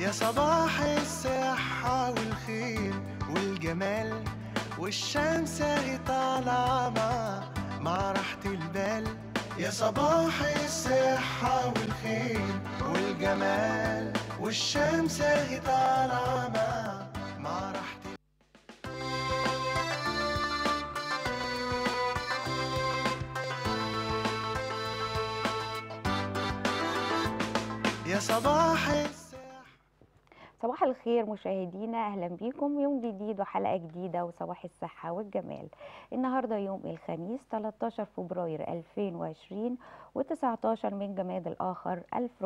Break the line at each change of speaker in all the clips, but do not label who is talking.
يا صباح الصحة والخير والجمال والشمس اهي طالعة مع مع راحة البال يا صباح الصحة والخير والجمال والشمس اهي طالعة مع مع راحة يا صباح الصحة
صباح الخير مشاهدينا اهلا بيكم يوم جديد وحلقه جديده وصباح الصحه والجمال النهارده يوم الخميس 13 فبراير 2020 و19 من جماد الاخر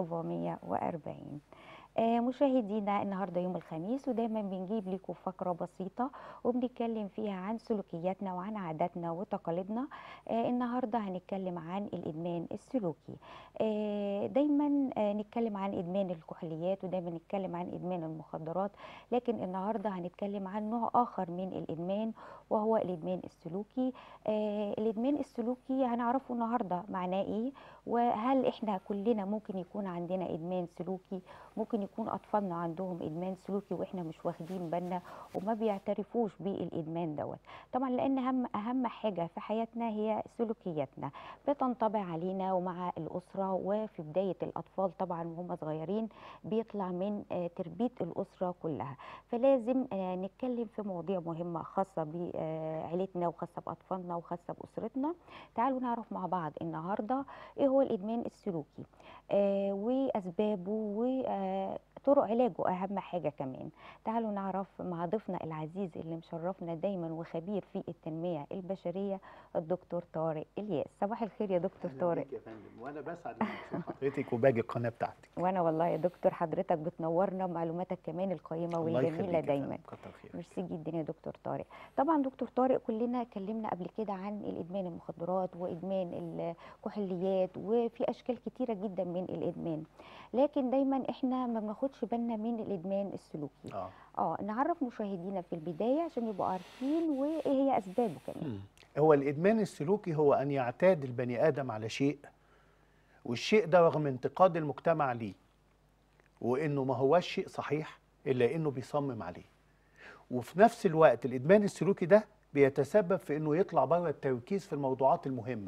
1440 آه، مشاهدينا النهارده يوم الخميس ودايما بنجيب لكم فقره بسيطه وبنتكلم فيها عن سلوكياتنا وعن عاداتنا وتقاليدنا آه، النهارده هنتكلم عن الادمان السلوكي آه، دايما آه، نتكلم عن ادمان الكحوليات ودايما نتكلم عن ادمان المخدرات لكن النهارده هنتكلم عن نوع اخر من الادمان وهو الادمان السلوكي آه، الادمان السلوكي هنعرفه النهارده معناه ايه وهل احنا كلنا ممكن يكون عندنا ادمان سلوكي ممكن يكون اطفالنا عندهم ادمان سلوكي واحنا مش واخدين بالنا وما بيعترفوش بالادمان دوت طبعا لان اهم اهم حاجه في حياتنا هي سلوكياتنا بتنطبع علينا ومع الاسره وفي بدايه الاطفال طبعا وهم صغيرين بيطلع من آه، تربيه الاسره كلها فلازم آه، نتكلم في مواضيع مهمه خاصه بعيلتنا وخاصه باطفالنا وخاصه باسرتنا تعالوا نعرف مع بعض النهارده ايه هو الادمان السلوكي آه، واسبابه وطرق علاجه اهم حاجه كمان تعالوا نعرف مع ضيفنا العزيز اللي مشرفنا دايما وخبير في التنميه البشريه الدكتور طارق الياس صباح الخير يا دكتور
أهلاً
طارق
بيك يا فندم وانا بسعد اني اشوف حضرتك وباجي القناه بتاعتك
وانا والله يا دكتور حضرتك بتنورنا بمعلوماتك كمان القيمه
الله
والجميله
يخليك يا
دايما
فندم، كتر خيرك
ميرسي جدا يا دكتور طارق طبعا دكتور طارق كلنا اتكلمنا قبل كده عن الادمان المخدرات وادمان الكحوليات وفي اشكال كتيره جدا من الادمان لكن دايما احنا ما بناخدش بالنا من الادمان السلوكي
اه
اه نعرف مشاهدينا في البدايه عشان يبقوا عارفين وايه هي اسبابه كمان
هو الادمان السلوكي هو ان يعتاد البني ادم على شيء والشيء ده رغم انتقاد المجتمع ليه وانه ما هوش شيء صحيح الا انه بيصمم عليه وفي نفس الوقت الادمان السلوكي ده بيتسبب في انه يطلع بره التركيز في الموضوعات المهمه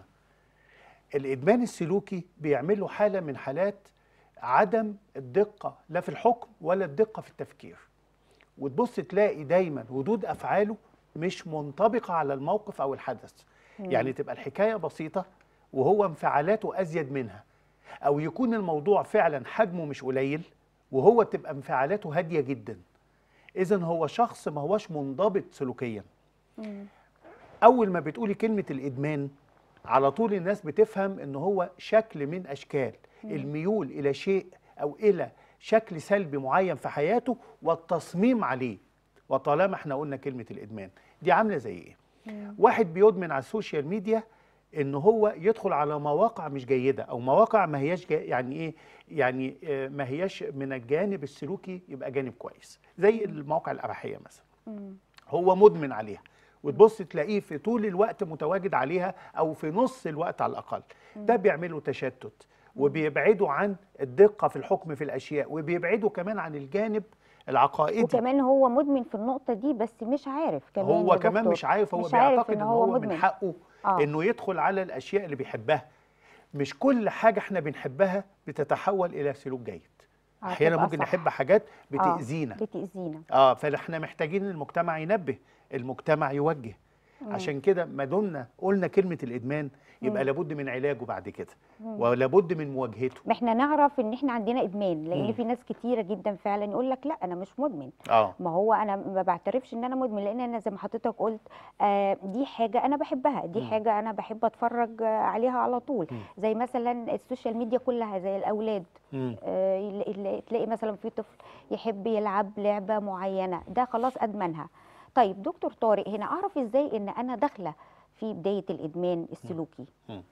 الادمان السلوكي بيعمل له حاله من حالات عدم الدقه لا في الحكم ولا الدقه في التفكير وتبص تلاقي دايما ردود افعاله مش منطبقه على الموقف او الحدث يعني تبقى الحكايه بسيطه وهو انفعالاته ازيد منها او يكون الموضوع فعلا حجمه مش قليل وهو تبقى انفعالاته هاديه جدا اذا هو شخص ما هوش منضبط سلوكيا
مم.
اول ما بتقولي كلمه الادمان على طول الناس بتفهم ان هو شكل من اشكال الميول الى شيء او الى شكل سلبي معين في حياته والتصميم عليه وطالما احنا قلنا كلمه الادمان دي عامله زي ايه واحد بيدمن على السوشيال ميديا ان هو يدخل على مواقع مش جيده او مواقع ما هياش جا يعني ايه يعني آه، ما هياش من الجانب السلوكي يبقى جانب كويس زي المواقع الاباحيه مثلا
مم.
هو مدمن عليها وتبص تلاقيه في طول الوقت متواجد عليها او في نص الوقت على الاقل ده بيعمله تشتت وبيبعده عن الدقه في الحكم في الاشياء وبيبعده كمان عن الجانب العقائدي
وكمان هو مدمن في النقطه دي بس مش عارف كمان
هو
يا
كمان
دكتور.
مش عارف هو
مش عارف
بيعتقد
إن
ان
هو
هو من
مدمن.
حقه
آه.
انه يدخل على الاشياء اللي بيحبها مش كل حاجه احنا بنحبها بتتحول الى سلوك جيد
آه،
احيانا
تبقى
ممكن
صح.
نحب حاجات
آه،
بتاذينا
بتاذينا
اه فاحنا محتاجين المجتمع ينبه المجتمع يوجه عشان كده ما دمنا قلنا كلمه الادمان يبقى لابد من علاجه بعد كده ولابد من مواجهته
ما احنا نعرف ان احنا عندنا ادمان لان
مم.
في ناس كتيره جدا فعلا يقول لك لا انا مش مدمن
اه
ما هو انا ما بعترفش ان انا مدمن لان انا زي ما حضرتك قلت آه دي حاجه انا بحبها دي
مم.
حاجه انا بحب اتفرج آه، عليها على طول
مم.
زي مثلا السوشيال ميديا كلها زي الاولاد
مم.
آه يلا- يلا- تلاقي مثلا في طفل يحب يلعب لعبه معينه ده خلاص ادمنها طيب دكتور طارق هنا اعرف ازاي ان انا داخله في بدايه الادمان السلوكي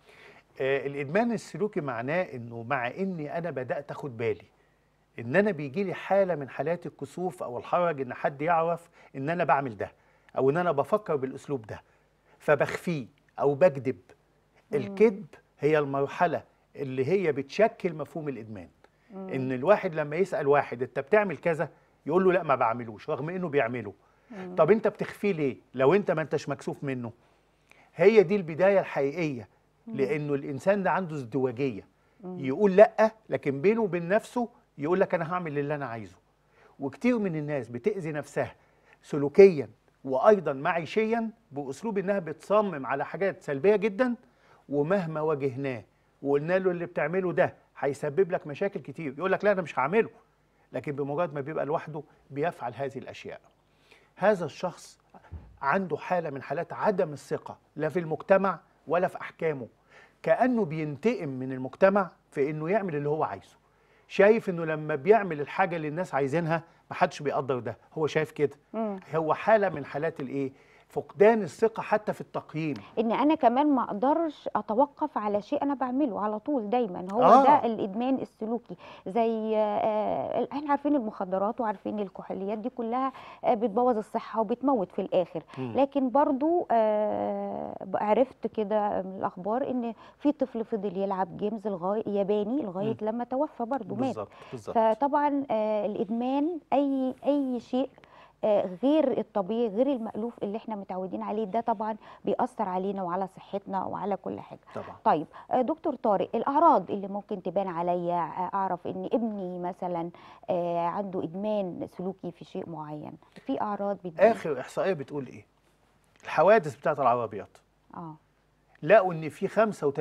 آه الادمان السلوكي معناه انه مع اني انا بدات اخد بالي ان انا بيجي لي حاله من حالات الكسوف او الحرج ان حد يعرف ان انا بعمل ده او ان انا بفكر بالاسلوب ده فبخفيه او بكذب الكذب هي المرحله اللي هي بتشكل مفهوم الادمان ان الواحد لما يسال واحد انت بتعمل كذا يقول له لا ما بعملوش رغم انه بيعمله طب انت بتخفيه ليه لو انت ما انتش مكسوف منه هي دي البدايه الحقيقيه لانه الانسان ده عنده ازدواجيه يقول لا لكن بينه وبين نفسه يقول لك انا هعمل اللي انا عايزه وكتير من الناس بتاذي نفسها سلوكيا وايضا معيشيا باسلوب انها بتصمم على حاجات سلبيه جدا ومهما واجهناه وقلنا له اللي بتعمله ده هيسبب لك مشاكل كتير يقول لك لا انا مش هعمله لكن بمجرد ما بيبقى لوحده بيفعل هذه الاشياء هذا الشخص عنده حاله من حالات عدم الثقه لا في المجتمع ولا في احكامه كانه بينتقم من المجتمع في انه يعمل اللي هو عايزه شايف انه لما بيعمل الحاجه اللي الناس عايزينها محدش بيقدر ده هو شايف كده
مم.
هو حاله من حالات الايه فقدان الثقه حتى في التقييم
ان انا كمان ما اقدرش اتوقف على شيء انا بعمله على طول دايما هو
آه.
ده الادمان السلوكي زي آه، احنا عارفين المخدرات وعارفين الكحوليات دي كلها آه، بتبوظ الصحه وبتموت في الاخر
مم.
لكن برضو آه، عرفت كده من الاخبار ان في طفل فضل يلعب جيمز لغايه ياباني لغايه لما توفى برضو مات
بالظبط بالظبط
فطبعا آه، الادمان اي اي شيء آه، غير الطبيعي غير المألوف اللي احنا متعودين عليه ده طبعا بيأثر علينا وعلى صحتنا وعلى كل حاجة
طبعا
طيب آه، دكتور طارق الأعراض اللي ممكن تبان عليا آه، أعرف إن ابني مثلا آه، عنده إدمان سلوكي في شيء معين في أعراض بتبان
اخر احصائيه بتقول ايه الحوادث بتاعت العربيات
اه
لقوا ان في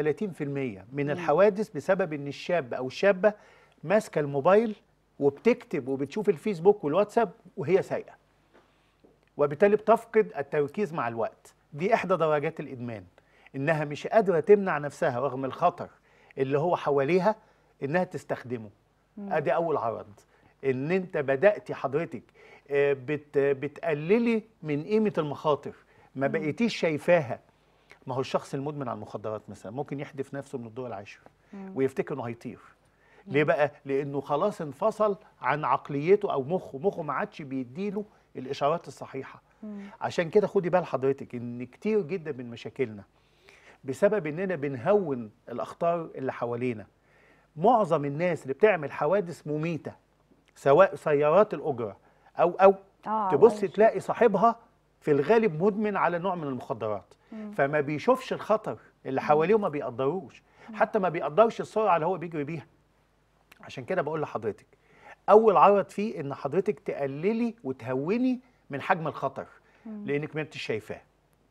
35% من الحوادث بسبب ان الشاب او الشابه ماسكه الموبايل وبتكتب وبتشوف الفيسبوك والواتساب وهي سايقه وبالتالي بتفقد التركيز مع الوقت دي احدى درجات الادمان انها مش قادره تمنع نفسها رغم الخطر اللي هو حواليها انها تستخدمه ادي اول عرض ان انت بداتي حضرتك آه، بت بتقللي من قيمه المخاطر ما بقيتيش شايفاها ما هو الشخص المدمن على المخدرات مثلا ممكن يحدف نفسه من الدور العاشر ويفتكر انه هيطير ليه بقى لانه خلاص انفصل عن عقليته او مخه مخه ما عادش بيديله الاشارات الصحيحه عشان كده خدي بال حضرتك ان كتير جدا من مشاكلنا بسبب اننا بنهون الاخطار اللي حوالينا معظم الناس اللي بتعمل حوادث مميته سواء سيارات الاجره او او
اه
تبص
أول شيء.
تلاقي صاحبها في الغالب مدمن على نوع من المخدرات فما بيشوفش الخطر اللي حواليه وما بيقدروش حتى ما بيقدرش السرعه اللي هو بيجري بيها عشان كده بقول لحضرتك اول عرض فيه ان حضرتك تقللي وتهوني من حجم الخطر لانك ما انتش شايفاه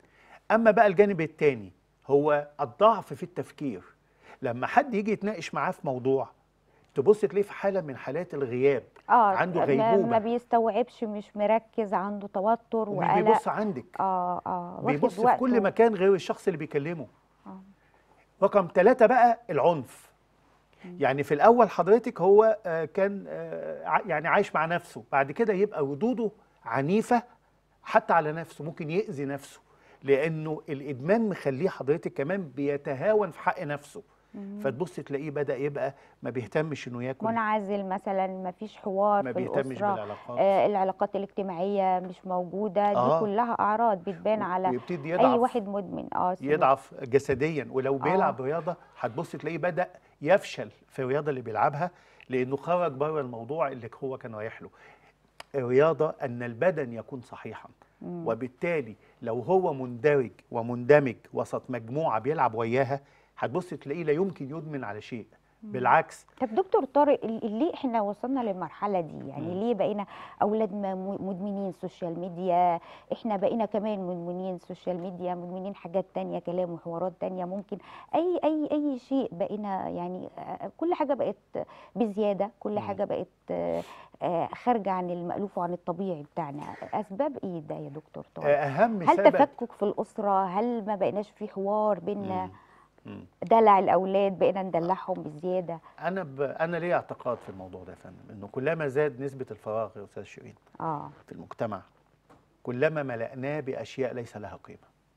اما بقى الجانب الثاني هو الضعف في التفكير لما حد يجي يتناقش معاه في موضوع تبص تلاقيه في حاله من حالات الغياب
اه
عنده
ما-
غيبوبة.
ما بيستوعبش مش مركز عنده توتر
ومش
وقلق
بيبص عندك
اه اه واخد
بيبص في
وقته.
كل مكان غير الشخص اللي بيكلمه
آه.
رقم ثلاثة بقى العنف يعني في الأول حضرتك هو آه، كان آه، ع- يعني عايش مع نفسه بعد كده يبقى ردوده عنيفة حتى على نفسه ممكن يأذي نفسه لأنه الإدمان مخليه حضرتك كمان بيتهاون في حق نفسه فتبص تلاقيه بدأ يبقى ما بيهتمش إنه ياكل
منعزل مثلا ما فيش حوار
ما
في
بيهتمش
الأسرة
بالعلاقات
آه العلاقات الاجتماعية مش موجودة
آه.
دي كلها أعراض بتبان على
ويبتدي
أي
يضعف
واحد مدمن اه سلوك.
يضعف جسديا ولو
آه.
بيلعب رياضه هتبص تلاقيه بدا يفشل في الرياضه اللي بيلعبها لانه خرج بره الموضوع اللي هو كان رايح له الرياضه ان البدن يكون صحيحا وبالتالي لو هو مندرج ومندمج وسط مجموعه بيلعب وياها هتبص تلاقيه لا يمكن يدمن على شيء بالعكس
طب دكتور طارق ال- ليه احنا وصلنا للمرحلة دي يعني
مم.
ليه بقينا أولادنا م- مدمنين سوشيال ميديا احنا بقينا كمان مدمنين سوشيال ميديا مدمنين حاجات تانية كلام وحوارات تانية ممكن أي أي أي شيء بقينا يعني آه، كل حاجة بقت بزيادة كل
مم.
حاجة بقت آه، آه، خارجة عن المألوف وعن الطبيعي بتاعنا أسباب إيه ده يا دكتور طارق؟
اهم
هل
سبب
تفكك في الأسرة هل ما بقيناش في حوار بينا
مم. مم.
دلع الأولاد بقينا ندلعهم بزيادة
انا ب... انا ليا اعتقاد في الموضوع ده يا فندم انه كلما زاد نسبه الفراغ يا استاذ شيرين
اه
في المجتمع كلما ملأناه بأشياء ليس لها قيمة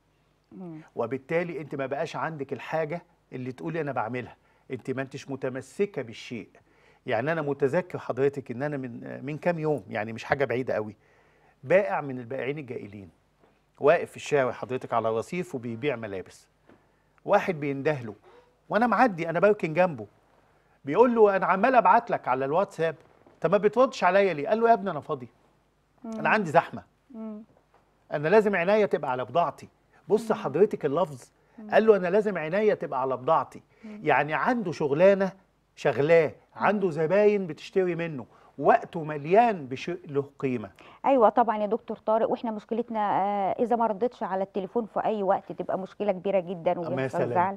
مم.
وبالتالي انت ما بقاش عندك الحاجة اللي تقولي انا بعملها انت ما انتش متمسكة بالشيء يعني انا متذكر حضرتك ان انا من من كام يوم يعني مش حاجة بعيدة قوي بائع من البائعين الجائلين واقف في الشارع حضرتك على رصيف وبيبيع ملابس واحد بيندهله وانا معدي انا بركن جنبه بيقول له انا عمال ابعت لك على الواتساب انت ما بتردش عليا ليه قال له يا ابني انا فاضي انا عندي زحمه
مم.
انا لازم عناية تبقى على بضاعتي بص حضرتك اللفظ قال له انا لازم عناية تبقى على بضاعتي يعني عنده شغلانه شغلاه عنده زباين بتشتري منه وقته مليان بشيء له قيمه
ايوه طبعا يا دكتور طارق واحنا مشكلتنا آه، اذا ما ردتش على التليفون في اي وقت تبقى مشكله كبيره جدا وبيحصل
مثلاً.
زعل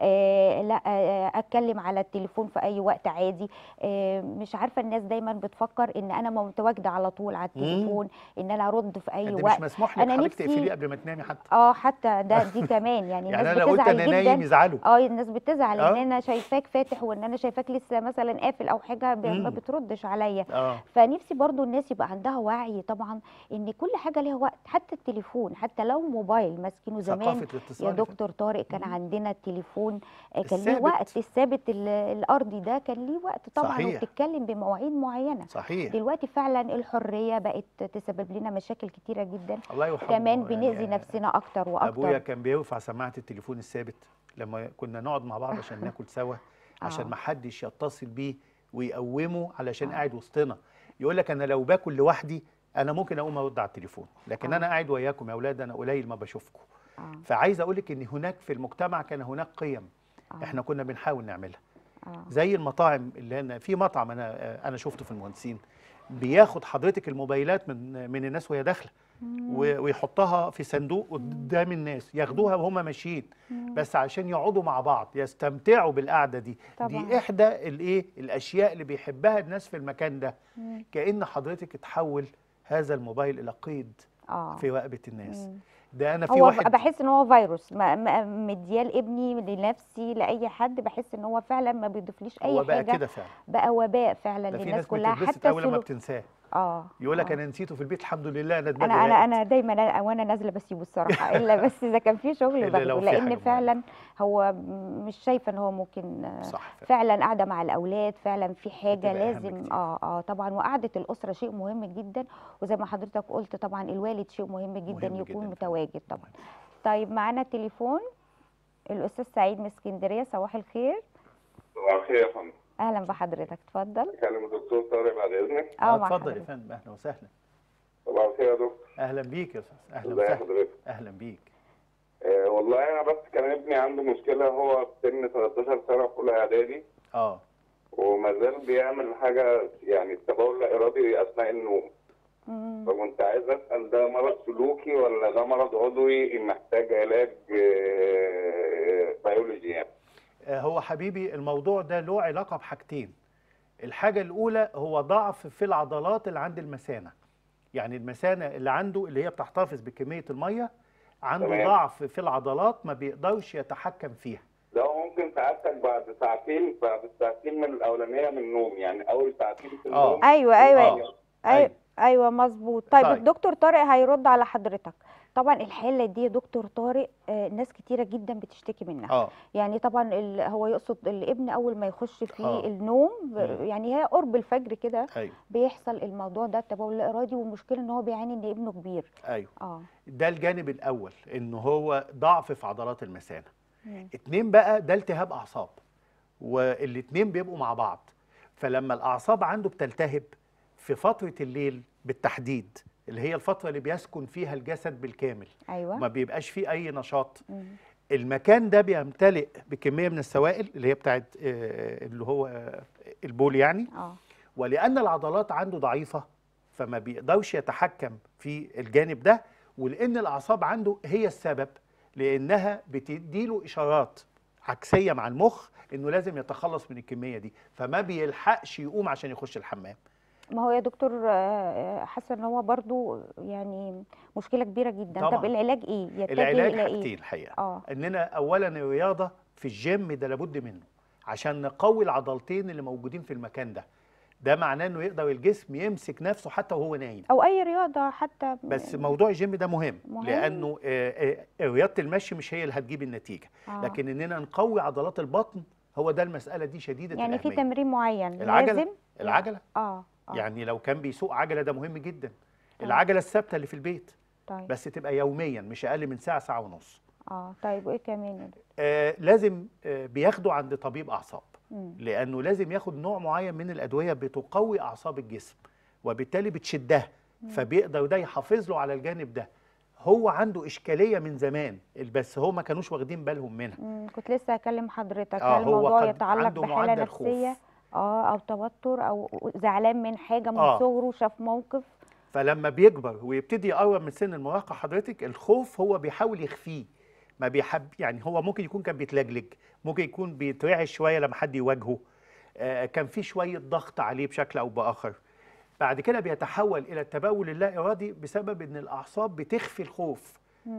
آه لا آه اتكلم على التليفون في اي وقت عادي آه مش عارفه الناس دايما بتفكر ان انا متواجده على طول على التليفون ان انا ارد في اي
ده مش
وقت
مسموح لك
أنا
حضرتك
نفسي-
تقفليه قبل ما تنامي حتى
اه حتى ده دي كمان يعني
يعني
الناس
انا لو قلت
بتزعل
انا
جدا
نايم يزعلوا
اه الناس بتزعل ان
آه.
انا شايفاك فاتح وان انا شايفاك لسه مثلا قافل او حاجه ب- ما
مم.
بتردش عليا
اه
فنفسي برضو الناس يبقى عندها وعي طبعا ان كل حاجه ليها وقت حتى التليفون حتى لو موبايل ماسكينه زمان
ثقافه الاتصال
يا
فندم.
دكتور طارق كان
مم.
عندنا التليفون آه، كان ليه
الثابت.
وقت الثابت ال- الارضي ده كان ليه وقت طبعا
صحيح.
وبتتكلم بمواعيد معينه
صحيح
دلوقتي فعلا الحريه بقت تسبب لنا مشاكل كتيره جدا
الله يرحمه
كمان
يعني
بنأذي نفسنا اكتر
ابويا
واكتر
كان بيرفع سماعه التليفون الثابت لما كنا نقعد مع بعض عشان ناكل سوا عشان
آه.
ما حدش يتصل بيه ويقومه علشان
آه.
قاعد وسطنا يقول لك انا لو باكل لوحدي انا ممكن اقوم ارد على التليفون لكن
آه.
انا قاعد وياكم يا اولاد انا قليل ما بشوفكم
آه.
فعايز اقول لك ان هناك في المجتمع كان هناك قيم
آه.
احنا كنا بنحاول نعملها
آه.
زي المطاعم اللي انا في مطعم انا انا شفته في المهندسين بياخد حضرتك الموبايلات من من الناس وهي داخله و- ويحطها في صندوق قدام الناس ياخدوها وهم ماشيين بس عشان يقعدوا مع بعض يستمتعوا بالقعده دي
طبعاً.
دي احدى الايه الاشياء اللي بيحبها الناس في المكان ده
مم.
كأن حضرتك تحول هذا الموبايل الى قيد
اه
في رقبه الناس
مم.
ده انا في
هو
واحد
بحس ان هو فيروس ما- ما- مدياه لابني لنفسي لاي حد بحس ان هو فعلا ما بيضيفليش اي
هو بقى
حاجه
كده فعلا
بقى وباء فعلا
ده في
للناس
ناس
كلها
بتتبسط
حتى
اول لما
السلوك
بتنساه
اه
يقول لك
آه.
انا نسيته في البيت الحمد لله انا دماغي
انا انا
راقت.
انا دايما أنا وانا نازله بسيبه الصراحه الا بس اذا كان في شغل
إلا لو
باخده
في حاجة
لان
معينة.
فعلا هو م- مش شايفه ان هو ممكن آه،
صح فعلا.
فعلا قاعده مع الاولاد فعلا في حاجه
بتبقى أهم
لازم
كتير.
اه اه طبعا وقعده الاسره شيء مهم جدا وزي ما حضرتك قلت طبعا الوالد شيء مهم جدا
مهم
يكون
جداً.
متواجد طبعا طيب معانا تليفون الاستاذ سعيد من اسكندريه صباح الخير
صباح الخير يا فندم
اهلا بحضرتك اتفضل
كلم الدكتور طارق بعد اذنك
اه
اه
مع
اتفضل يا
حضرتك.
فندم اهلا وسهلا
صباح الخير يا دكتور
اهلا بيك يا استاذ اهلا
ازي
وسهلا
حضرتك
اهلا بيك
آه والله انا بس كان ابني عنده مشكله هو في سن 13 سنه في اولى اعدادي
اه
وما زال بيعمل حاجه يعني التبول لا ارادي اثناء النوم
مم.
فكنت عايز اسال ده مرض سلوكي ولا ده مرض عضوي محتاج علاج آه، بيولوجي يعني
آه، هو حبيبي الموضوع ده له علاقة بحاجتين الحاجة الأولى هو ضعف في العضلات اللي عند المثانة يعني المثانة اللي عنده اللي هي بتحتفظ بكمية المية عنده
تمام.
ضعف في العضلات ما بيقدرش يتحكم فيها
ده ممكن سعادتك بعد ساعتين بعد ساعتين من الاولانيه من النوم يعني اول ساعتين في
آه.
النوم
ايوه ايوه
آه.
ايوه
أيوة.
ايوه مظبوط طيب,
طيب.
الدكتور طارق هيرد على حضرتك طبعا الحاله دي يا دكتور طارق آه، ناس كتيره جدا بتشتكي منها
اه
يعني طبعا ال- هو يقصد الابن اول ما يخش في
آه.
النوم ب-
مم.
يعني هي قرب الفجر كده
ايوه
بيحصل الموضوع ده التبول الارادي والمشكله ان هو بيعاني ان ابنه كبير
ايوه
اه
ده الجانب الأول إن هو ضعف في عضلات المثانة
مم.
اتنين بقى ده التهاب أعصاب والاتنين بيبقوا مع بعض فلما الأعصاب عنده بتلتهب في فترة الليل بالتحديد اللي هي الفترة اللي بيسكن فيها الجسد بالكامل
ايوه
ما بيبقاش فيه أي نشاط
مم.
المكان ده بيمتلئ بكمية من السوائل اللي هي بتاعت آه، اللي هو آه، البول يعني
اه
ولأن العضلات عنده ضعيفة فما بيقدرش يتحكم في الجانب ده ولأن الأعصاب عنده هي السبب لأنها بتديله إشارات عكسية مع المخ إنه لازم يتخلص من الكمية دي فما بيلحقش يقوم عشان يخش الحمام
ما هو يا دكتور آه، حاسه ان هو برضو يعني مشكله كبيره جدا طب
طبعاً.
العلاج ايه يتجه
العلاج
الى ايه
حاجتين الحقيقة
اه
إننا أولا الرياضة في الجيم ده لابد منه عشان نقوي العضلتين اللي موجودين في المكان ده ده معناه إنه يقدر الجسم يمسك نفسه حتى وهو نايم
او اي رياضه حتى
بس موضوع الجيم ده مهم,
مهم.
لانه آه، آه، رياضه المشي مش هي اللي هتجيب النتيجه
آه.
لكن اننا نقوي عضلات البطن هو ده المساله دي شديده
يعني في
الأهمية.
تمرين معين
العجلة
لازم
العجله
اه اه
يعني لو كان بيسوق عجله ده مهم جدا
آه.
العجله الثابته اللي في البيت
طيب
بس تبقى يوميا مش اقل من ساعه ساعه ونص
اه طيب وايه كمان يا دكتور؟
آه لازم آه بياخدوا عند طبيب اعصاب
مم.
لانه لازم ياخد نوع معين من الادويه بتقوي اعصاب الجسم وبالتالي بتشدها فبيقدر ده يحافظ له على الجانب ده هو عنده اشكاليه من زمان بس هو ما كانوش واخدين بالهم منها
مم. كنت لسه هكلم حضرتك
آه،
هل
هو
الموضوع
قد
يتعلق
عنده
بحالة
معدل
نفسية
خوف.
اه او توتر او زعلان من حاجة من
آه.
صغره شاف موقف
فلما بيكبر ويبتدي يقرب من سن المراهقه حضرتك الخوف هو بيحاول يخفيه ما بيحب يعني هو ممكن يكون كان بيتلجلج ممكن يكون بيترعش شويه لما حد يواجهه آه كان في شويه ضغط عليه بشكل او باخر بعد كده بيتحول الى التبول اللا ارادي بسبب ان الاعصاب بتخفي الخوف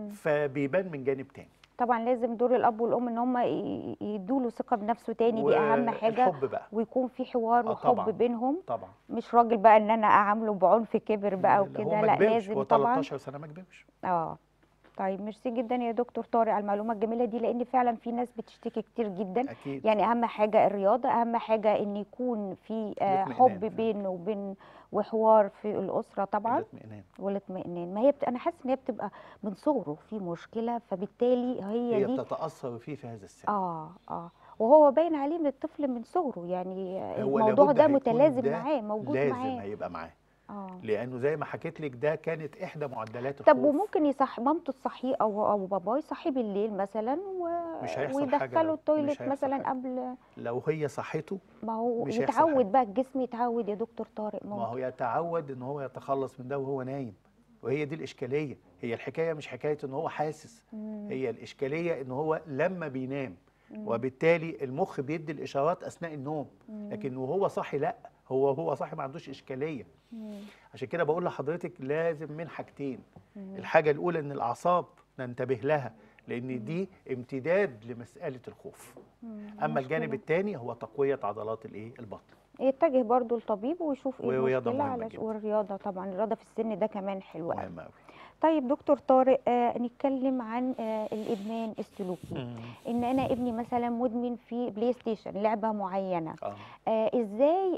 فبيبان من جانب تاني
طبعا لازم دور الاب والام ان هم يدوا له ثقة بنفسه تاني دي اهم حاجة
والحب بقى
ويكون في حوار
آه،
وحب
طبعاً.
بينهم
طبعا
مش راجل بقى ان انا اعامله بعنف كبر بقى
هو
وكده
ما
لا
كبرش،
لازم
هو
طبعا
13 سنه ما كبرش
اه طيب ميرسي جدا يا دكتور طارق على المعلومه الجميله دي لان فعلا في ناس بتشتكي كتير جدا
اكيد
يعني اهم حاجه الرياضه اهم حاجه ان يكون في آه،
الاطمئنان.
حب بين وبين وحوار في الاسره طبعا
الاطمئنان
والاطمئنان ما هي بت... انا حاسه ان هي بتبقى من صغره في مشكله فبالتالي هي,
هي
دي
بتتاثر فيه في هذا السن
اه اه وهو باين عليه من الطفل من صغره يعني
هو
الموضوع
لابد
ده
هيكون
متلازم
ده
معاه موجود
لازم
معاه
هيبقى معاه
اه
لانه زي ما حكيت لك ده كانت احدى معدلات الخوف
طب وممكن يصح مامته تصحيه او او باباه يصحيه بالليل مثلا و...
مش هيحصل حاجة
ويدخله
لو-
التويليت
مش هيحصل
مثلا
حاجة.
قبل
لو هي صحته
ما هو
مش هيحصل حاجة.
يتعود بقى الجسم يتعود يا دكتور طارق
ما
ممكن
هو يتعود ان هو يتخلص من ده وهو نايم وهي دي الاشكاليه هي الحكايه مش حكايه ان هو حاسس
مم.
هي الاشكاليه ان هو لما بينام وبالتالي المخ بيدي الاشارات اثناء النوم لكن وهو صاحي لا هو هو صاحي ما عندوش اشكاليه
مم.
عشان كده بقول لحضرتك لازم من حاجتين الحاجه الاولى ان الاعصاب ننتبه لها لان دي امتداد لمساله الخوف اما الجانب
مشكلة.
الثاني هو تقويه عضلات الايه البطن
يتجه برضو لطبيب ويشوف ايه
والرياضة
المشكله
مهمة
على
جدا.
والرياضه طبعا الرياضه في السن ده كمان حلوه قوي
مهم قوي
طيب دكتور طارق آه نتكلم عن آه الادمان السلوكي ان انا ابني مثلا مدمن في بلاي ستيشن لعبه معينه
اه
آه ازاي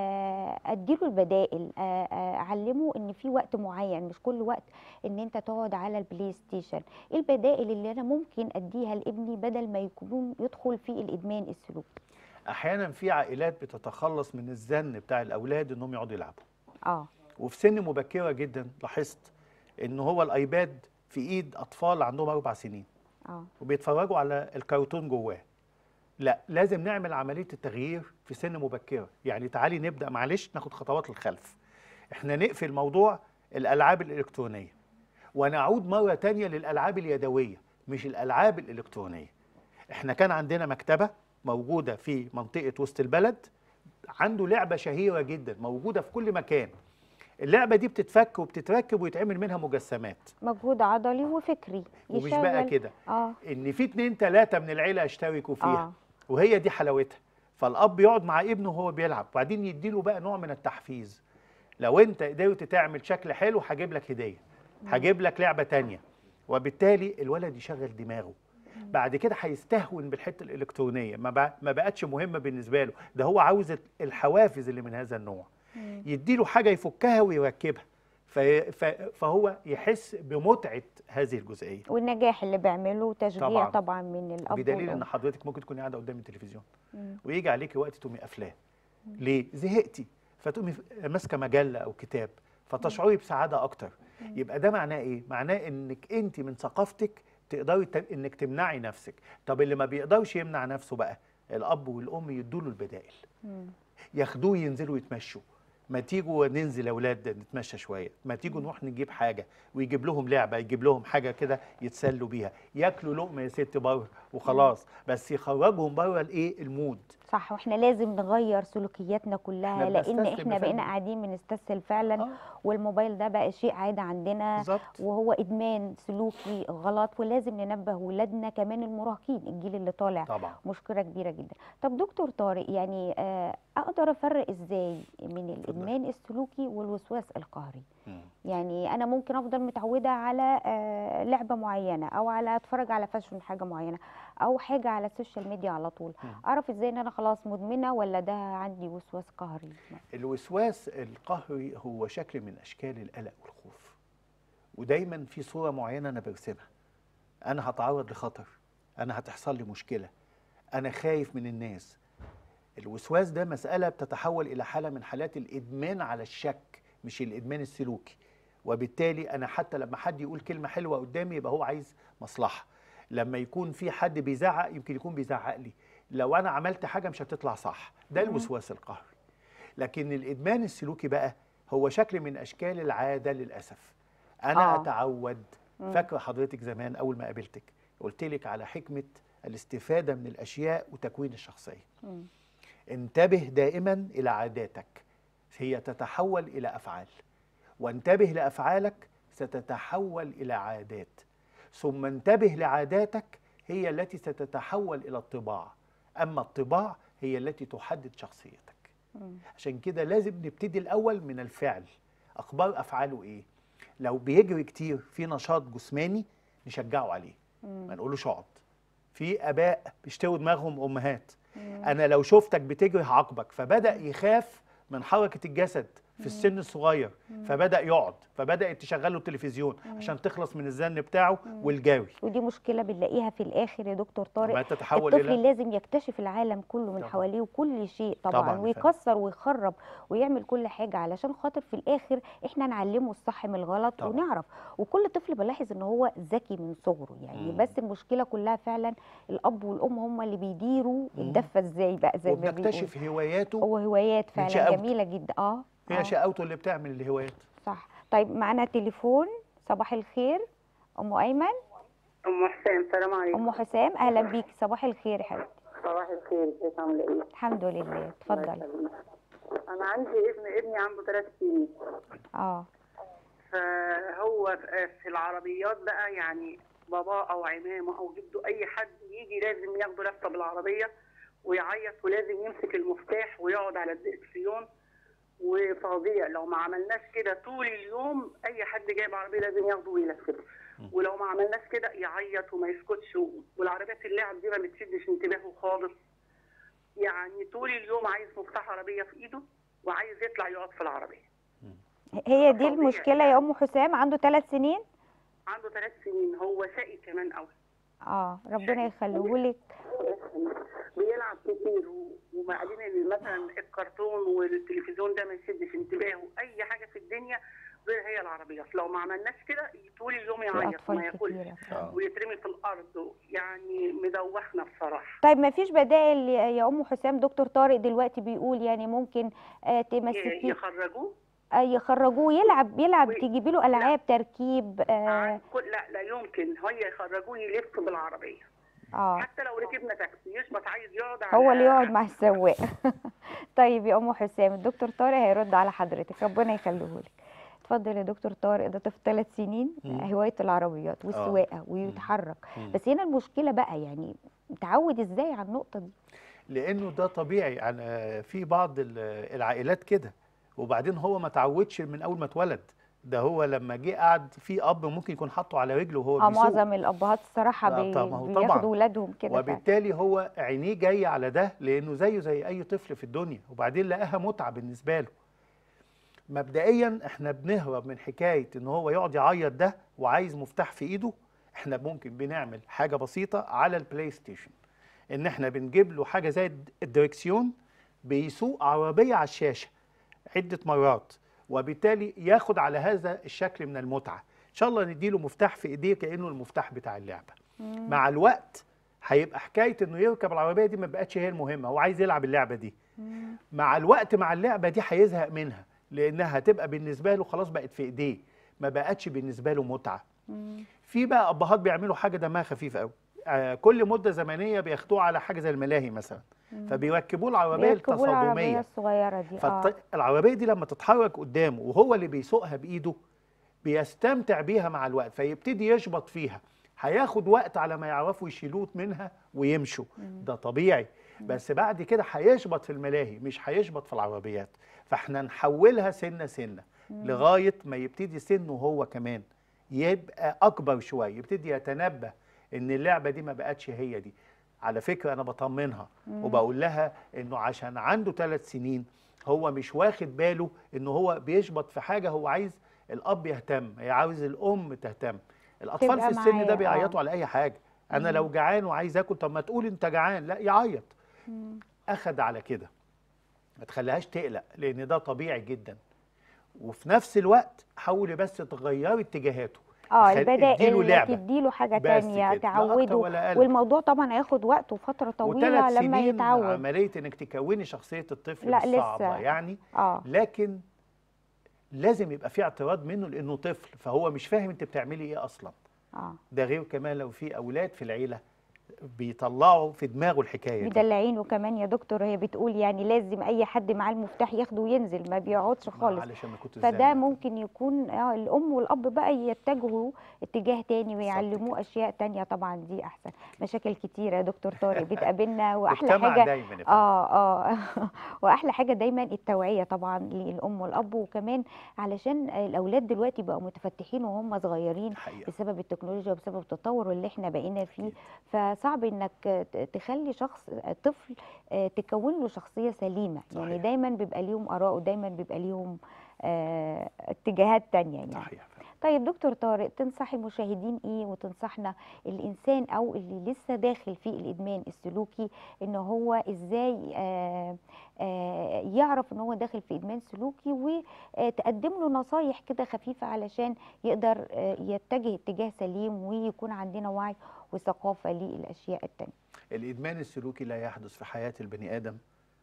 آه اديله البدائل آه آه اعلمه ان في وقت معين مش كل وقت ان انت تقعد على البلاي ستيشن ايه البدائل اللي انا ممكن اديها لابني بدل ما يكون يدخل في الادمان السلوكي
احيانا في عائلات بتتخلص من الزن بتاع الاولاد انهم يقعدوا يلعبوا
اه
وفي سن مبكره جدا لاحظت ان هو الايباد في ايد اطفال عندهم اربع سنين
اه
وبيتفرجوا على الكرتون جواه لا لازم نعمل عمليه التغيير في سن مبكره يعني تعالي نبدا معلش ناخد خطوات للخلف احنا نقفل موضوع الالعاب الالكترونيه ونعود مره تانية للالعاب اليدويه مش الالعاب الالكترونيه احنا كان عندنا مكتبه موجوده في منطقه وسط البلد عنده لعبه شهيره جدا موجوده في كل مكان اللعبه دي بتتفك وبتتركب ويتعمل منها مجسمات
مجهود عضلي وفكري
ومش بقى
يشغل-
كده
اه
ان في اتنين تلاته من العيله يشتركوا فيها
آه.
وهي دي حلاوتها فالاب يقعد مع ابنه وهو بيلعب وبعدين يديله بقى نوع من التحفيز لو انت قدرت تعمل شكل حلو هجيب لك هديه هجيب لك لعبه تانية وبالتالي الولد يشغل دماغه بعد كده هيستهون بالحته الالكترونيه ما بق- ما بقتش مهمه بالنسبه له ده هو عاوز الحوافز اللي من هذا النوع يديله حاجه يفكها ويركبها في- ف- فهو يحس بمتعه هذه الجزئيه
والنجاح اللي بيعمله وتشجيع طبعا,
طبعاً.
طبعا من الاب
بدليل
والأم.
ان حضرتك ممكن تكوني قاعده قدام التلفزيون
مم.
ويجي عليكي وقت تقومي قافلاه ليه زهقتي فتقومي ماسكه مجله او كتاب فتشعري بسعاده اكتر يبقى ده معناه ايه معناه انك انت من ثقافتك تقدري ت- انك تمنعي نفسك طب اللي ما بيقدرش يمنع نفسه بقى الاب والام يدوا له البدائل
مم.
ياخدوه ينزلوا يتمشوا ما تيجوا ننزل يا اولاد نتمشى شويه ما تيجوا نروح نجيب حاجه ويجيب لهم لعبه يجيب لهم حاجه كده يتسلوا بيها ياكلوا لقمه يا ست بره وخلاص بس يخرجهم بره الايه المود
صح واحنا لازم نغير سلوكياتنا كلها
إحنا
لان
بنستسلم
احنا
يا
بقينا
فندم.
قاعدين بنستسهل فعلا
آه.
والموبايل ده بقى شيء عادي عندنا
بالظبط
وهو ادمان سلوكي غلط ولازم ننبه ولادنا كمان المراهقين الجيل اللي طالع
طبعا
مشكله كبيره جدا طب دكتور طارق يعني آه، اقدر افرق ازاي من الادمان السلوكي والوسواس القهري
مم.
يعني انا ممكن افضل متعوده على آه، لعبه معينه او على اتفرج على فاشن حاجه معينه او حاجه على السوشيال ميديا على طول
مم.
اعرف ازاي ان انا خلاص مدمنه ولا ده عندي وسواس قهري
الوسواس القهري هو شكل من اشكال القلق والخوف ودايما في صوره معينه انا برسمها انا هتعرض لخطر انا هتحصل لي مشكله انا خايف من الناس الوسواس ده مساله بتتحول الى حاله من حالات الادمان على الشك مش الادمان السلوكي وبالتالي انا حتى لما حد يقول كلمه حلوه قدامي يبقى هو عايز مصلحه لما يكون في حد بيزعق يمكن يكون بيزعق لي لو انا عملت حاجه مش هتطلع صح ده الوسواس القهري لكن الادمان السلوكي بقى هو شكل من اشكال العاده للاسف انا
آه.
آه. اتعود فاكره حضرتك زمان اول ما قابلتك قلت لك على حكمه الاستفاده من الاشياء وتكوين الشخصيه
مم.
انتبه دائما الى عاداتك هي تتحول الى افعال وانتبه لافعالك ستتحول الى عادات ثم انتبه لعاداتك هي التي ستتحول الى الطباع اما الطباع هي التي تحدد شخصيتك
مم.
عشان كده لازم نبتدي الاول من الفعل اخبار افعاله ايه لو بيجري كتير في نشاط جسماني نشجعه عليه ما نقولوش اقعد في اباء بيشتروا دماغهم امهات انا لو شفتك بتجري هعاقبك فبدا يخاف من حركه الجسد في السن الصغير فبدا يقعد فبدا تشغل له التلفزيون عشان تخلص من الزن بتاعه والجري
ودي مشكله بنلاقيها في الاخر يا دكتور طارق
ما تتحول
الطفل
الى
لازم يكتشف العالم كله من
طبعاً.
حواليه وكل شيء طبعا,
طبعاً،
ويكسر ويخرب ويعمل كل حاجه علشان خاطر في الاخر احنا نعلمه الصح من الغلط
طبعاً.
ونعرف وكل طفل بلاحظ ان هو ذكي من صغره يعني
مم.
بس المشكله كلها فعلا الاب والام هم اللي بيديروا
مم.
الدفه ازاي بقى زي ما بيقولوا
وبنكتشف هواياته
هو هوايات فعلا
شقاوته.
جميله جدا اه
هي
آه،
شقاوته اللي بتعمل الهوايات
صح طيب معانا تليفون صباح الخير ام ايمن
ام حسين السلام عليكم
ام حسام اهلا بيكي صباح الخير يا حبيبتي
صباح الخير ازيك عامله ايه؟
الحمد لله
الله
اتفضلي
يسلمك. انا عندي ابن ابني عنده ثلاث سنين
اه
فهو في العربيات بقى يعني باباه او عمامه او جده اي حد يجي لازم ياخده لفه بالعربيه ويعيط ولازم يمسك المفتاح ويقعد على الدركسيون وفظيع لو ما عملناش كده طول اليوم اي حد جايب عربيه لازم ياخده ويلفه ولو ما عملناش كده يعيط وما يسكتش والعربيات اللعب دي ما بتشدش انتباهه خالص يعني طول اليوم عايز مفتاح عربيه في ايده وعايز يطلع يقعد في العربيه
هي دي
فظيع
المشكله يا ام حسام عنده ثلاث سنين
عنده ثلاث سنين هو شقي كمان قوي
اه ربنا يخليهولك
بيلعب كتير و- وبعدين ال- مثلا الكرتون والتلفزيون ده ما يشدش انتباهه اي حاجه في الدنيا غير هي العربيات لو ما عملناش كده طول اليوم
في
يعيط وما
اطفال
ياكلش
كتيره
آه.
ويترمي في الارض يعني مدوخنا بصراحه
طيب ما فيش بدائل يا يا ام حسام دكتور طارق دلوقتي بيقول يعني ممكن آه
ي-
تمسكيه
يخرجوه
آه يخرجوه يلعب يلعب
وي-
تجيبي له العاب تركيب اه,
عن كل لا لا يمكن هي يخرجوه يلف بالعربيه
آه.
حتى لو ركبنا تاكسي يشبط عايز يقعد على
هو اللي يقعد مع السواق طيب يا ام حسام الدكتور طارق هيرد على حضرتك ربنا يخليهولك اتفضل يا دكتور طارق ده طفل ثلاث سنين
مم.
هوايه العربيات والسواقه ويتحرك
مم.
بس هنا المشكله بقى يعني تعود ازاي على النقطه دي
لانه ده طبيعي يعني في بعض ال- العائلات كده وبعدين هو ما تعودش من اول ما اتولد ده هو لما جه قعد في اب ممكن يكون حاطه على رجله وهو
اه
بيسوق
معظم الابهات الصراحه
لا
بي...
طبعاً، هو طبعاً.
بياخدوا ولادهم كده فعلا.
وبالتالي هو عينيه جايه على ده لانه زيه زي اي طفل في الدنيا وبعدين لقاها متعه بالنسبه له مبدئيا احنا بنهرب من حكايه ان هو يقعد يعيط ده وعايز مفتاح في ايده احنا ممكن بنعمل حاجه بسيطه على البلاي ستيشن ان احنا بنجيب له حاجه زي الد- الدركسيون بيسوق عربيه على الشاشه عده مرات وبالتالي ياخد على هذا الشكل من المتعه ان شاء الله نديله مفتاح في ايديه كانه المفتاح بتاع اللعبه مع الوقت هيبقى حكايه انه يركب العربيه دي ما بقتش هي المهمه هو عايز يلعب اللعبه دي مع الوقت مع اللعبه دي هيزهق منها لانها هتبقى بالنسبه له خلاص بقت في ايديه ما بقتش بالنسبه له متعه في بقى ابهات بيعملوا حاجه دمها خفيف قوي آه كل مده زمنيه بياخدوه على حاجه زي الملاهي مثلا فبيركبوه العربيه
بيركبوا العربيه
التصادميه
الصغيره دي اه
فالعربيه دي لما تتحرك قدامه وهو اللي بيسوقها بايده بيستمتع بيها مع الوقت فيبتدي يشبط فيها هياخد وقت على ما يعرفوا يشيلوه منها ويمشوا ده طبيعي بس بعد كده هيشبط في الملاهي مش هيشبط في العربيات فاحنا نحولها سنه سنه لغايه ما يبتدي سنه هو كمان يبقى اكبر شويه يبتدي يتنبه ان اللعبه دي ما بقتش هي دي على فكره انا بطمنها وبقول لها انه عشان عنده ثلاث سنين هو مش واخد باله انه هو بيشبط في حاجه هو عايز الاب يهتم هي عاوز الام تهتم الاطفال
تبقى
في السن
معاه،
ده
آه.
بيعيطوا على اي حاجه انا لو جعان وعايز اكل طب ما تقول انت جعان لا يعيط اخد على كده ما تخليهاش تقلق لان ده طبيعي جدا وفي نفس الوقت حاولي بس تغيري اتجاهاته
اه
خل-
البدائل
اديله لعبة.
تديله حاجه
بس
تانية
كده، لا أكتر
تعوده
ولا أقل.
والموضوع طبعا هياخد وقت وفتره طويله
وثلاث
لما
سنين
يتعود
عمليه انك تكوني شخصيه الطفل
لا،
مش
لسه.
صعبه يعني
اه
لكن لازم يبقى في اعتراض منه لانه طفل فهو مش فاهم انت بتعملي ايه اصلا
اه
ده غير كمان لو في اولاد في العيله بيطلعوا في دماغه الحكايه دي
مدلعينه كمان يا دكتور هي بتقول يعني لازم اي حد معاه المفتاح ياخده وينزل ما بيقعدش خالص
علشان ما كنت
فده ممكن يكون آه الام والاب بقى يتجهوا اتجاه تاني ويعلموه
كده.
اشياء تانية طبعا دي احسن مشاكل كتيره يا دكتور طارق بتقابلنا واحلى
مجتمع
حاجه
دايما يا فندم.
اه اه واحلى حاجه دايما التوعيه طبعا للام والاب وكمان علشان الأولاد دلوقتي بقوا متفتحين وهم صغيرين
حقيقة.
بسبب التكنولوجيا وبسبب التطور اللي احنا بقينا فيه
أكيد.
فصعب انك ت- تخلي شخص طفل آه، تكون له شخصيه سليمه يعني
صحيح.
دايما بيبقى ليهم اراء ودايما بيبقى ليهم آه، اتجاهات تانية يعني
صحيح
طيب دكتور طارق تنصحي المشاهدين ايه وتنصحنا الانسان او اللي لسه داخل في الادمان السلوكي ان هو ازاي آه آه يعرف ان هو داخل في ادمان سلوكي وتقدم له نصايح كده خفيفه علشان يقدر آه يتجه اتجاه سليم ويكون عندنا وعي وثقافه للاشياء التانية
الادمان السلوكي لا يحدث في حياه البني ادم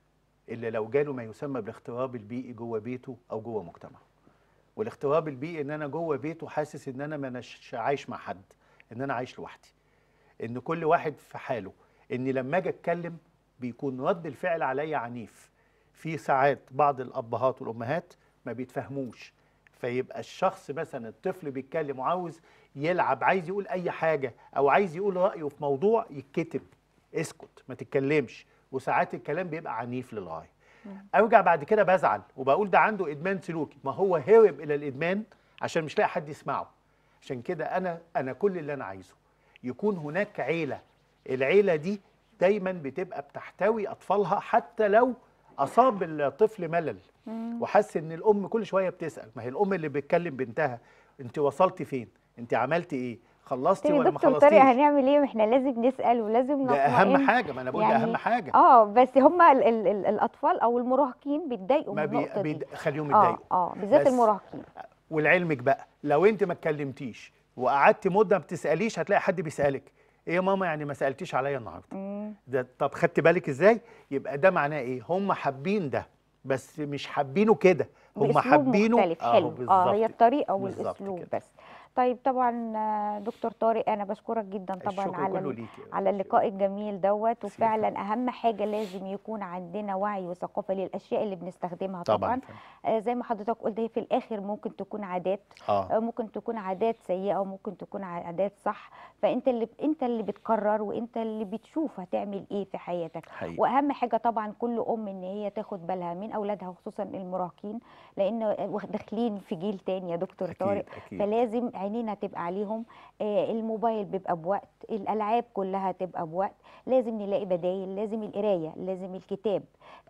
الا لو جاله ما يسمى بالاغتراب البيئي جوه بيته او جوه مجتمعه والاغتراب البيئي ان انا جوه بيته حاسس ان انا ما أناش عايش مع حد ان انا عايش لوحدي ان كل واحد في حاله ان لما اجي اتكلم بيكون رد الفعل عليا عنيف في ساعات بعض الابهات والامهات ما بيتفهموش فيبقى الشخص مثلا الطفل بيتكلم وعاوز يلعب عايز يقول اي حاجه او عايز يقول رايه في موضوع يتكتم اسكت ما تتكلمش وساعات الكلام بيبقى عنيف للغايه ارجع بعد كده بزعل وبقول ده عنده ادمان سلوكي ما هو هرب الى الادمان عشان مش لاقي حد يسمعه عشان كده انا انا كل اللي انا عايزه يكون هناك عيله العيله دي دايما بتبقى بتحتوي اطفالها حتى لو اصاب الطفل ملل وحس ان الام كل شويه بتسال ما هي الام اللي بتكلم بنتها انت وصلتي فين انت عملتي ايه خلصتي
طيب
ولا ما
دكتور طارق
خلصتيش
هنعمل ايه احنا لازم نسال ولازم
ده اهم
نطمئن.
حاجه ما انا بقول ده
يعني
اهم حاجه
اه بس هم ال ال ال الاطفال او المراهقين بيتضايقوا
ما
من
بي...
النقطه دي
بي... خليهم
اه
يتضايقوا
اه بالذات
بس
المراهقين
ولعلمك بقى لو انت ما اتكلمتيش وقعدتي مده ما بتساليش هتلاقي حد بيسالك ايه يا ماما يعني ما سالتيش عليا النهارده
مم.
ده طب خدت بالك ازاي يبقى ده معناه ايه هم حابين ده بس مش حابينه كده هم
باسلوب
حابينه
مختلف
أهو
حلو اه
بالظبط
هي الطريقه
بالظبط
والاسلوب
كده.
بس طيب طبعا آه، دكتور طارق انا بشكرك جدا طبعا
الشكر
على
كله
ال-
ليكي يا
على
أستاذ
اللقاء الجميل دوت
ميرسي يا
وفعلا اهم حاجه لازم يكون عندنا وعي وثقافه للاشياء اللي بنستخدمها
طبعا
طبعا آه زي ما حضرتك قلت هي في الاخر ممكن تكون عادات
اه
آه، ممكن تكون عادات سيئه وممكن تكون عادات صح فانت اللي انت اللي بتقرر وانت اللي بتشوف هتعمل ايه في حياتك
حقيقي
واهم حاجه طبعا كل ام ان هي تاخد بالها من اولادها وخصوصا المراهقين لان داخلين في جيل تاني يا دكتور طارق
اكيد اكيد
فلازم عينينا تبقى عليهم آه، الموبايل بيبقى بوقت الالعاب كلها تبقى بوقت لازم نلاقي بدايل لازم القرايه لازم الكتاب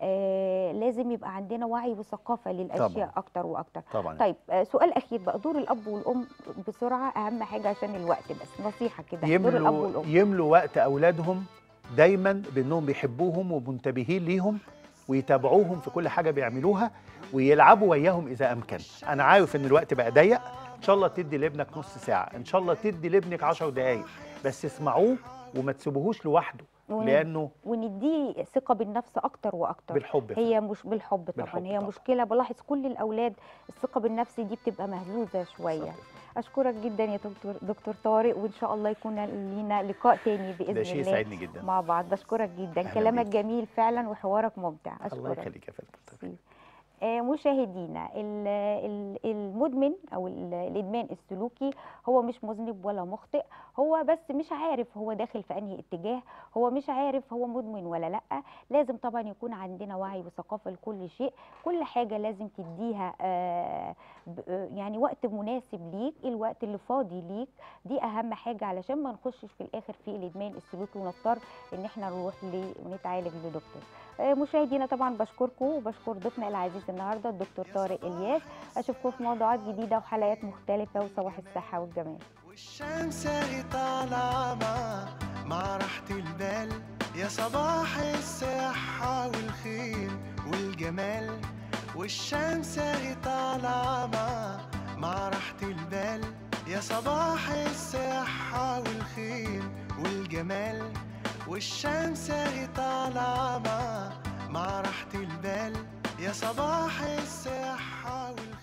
آه، لازم يبقى عندنا وعي وثقافه للاشياء
طبعاً.
اكتر واكتر
طبعا
طيب آه، سؤال اخير بقى دور الاب والام بسرعه اهم حاجه عشان الوقت بس نصيحه كده دور الاب
يملوا
والام
يملوا وقت اولادهم دايما بانهم بيحبوهم ومنتبهين ليهم ويتابعوهم في كل حاجه بيعملوها ويلعبوا وياهم اذا امكن انا عارف ان الوقت بقى ضيق ان شاء الله تدي لابنك نص ساعه ان شاء الله تدي لابنك 10 دقائق بس اسمعوه وما تسيبوهوش لوحده
ون-
لانه
ونديه ثقه بالنفس اكتر واكتر
بالحب يا
هي مش بالحب طبعا
بالحب
هي
طبعاً.
مشكله بلاحظ كل الاولاد الثقه بالنفس دي بتبقى مهزوزه شويه
فندم.
اشكرك جدا يا دكتور دكتور طارق وان شاء الله يكون لينا لقاء تاني باذن
ده شيء
الله
يسعدني جدا
مع بعض بشكرك جدا
أهلاً
كلامك
بيك.
جميل فعلا وحوارك ممتع
الله
اشكرك
يخليك يا فندم
آه، مشاهدينا ال- ال- المدمن او ال- الادمان السلوكي هو مش مذنب ولا مخطئ هو بس مش عارف هو داخل في انهي اتجاه هو مش عارف هو مدمن ولا لا لازم طبعا يكون عندنا وعي وثقافه لكل شيء كل حاجه لازم تديها آه، ب- آه، يعني وقت مناسب ليك الوقت اللي فاضي ليك دي اهم حاجه علشان ما نخشش في الاخر في الادمان السلوكي ونضطر ان احنا نروح ل- ونتعالج لدكتور آه، مشاهدينا طبعا بشكركم وبشكر ضيفنا العزيز النهارده الدكتور طارق الياس اشوفكم في موضوعات جديده وحلقات مختلفه وصباح الصحه والجمال
والشمس اهي طالعة مع مع راحة البال يا صباح الصحة الصحة والخير والجمال والشمس اهي طالعة مع مع راحة البال يا صباح الصحة والخير والجمال والشمس اهي طالعة مع مع راحة البال يا صباح الصحة والخير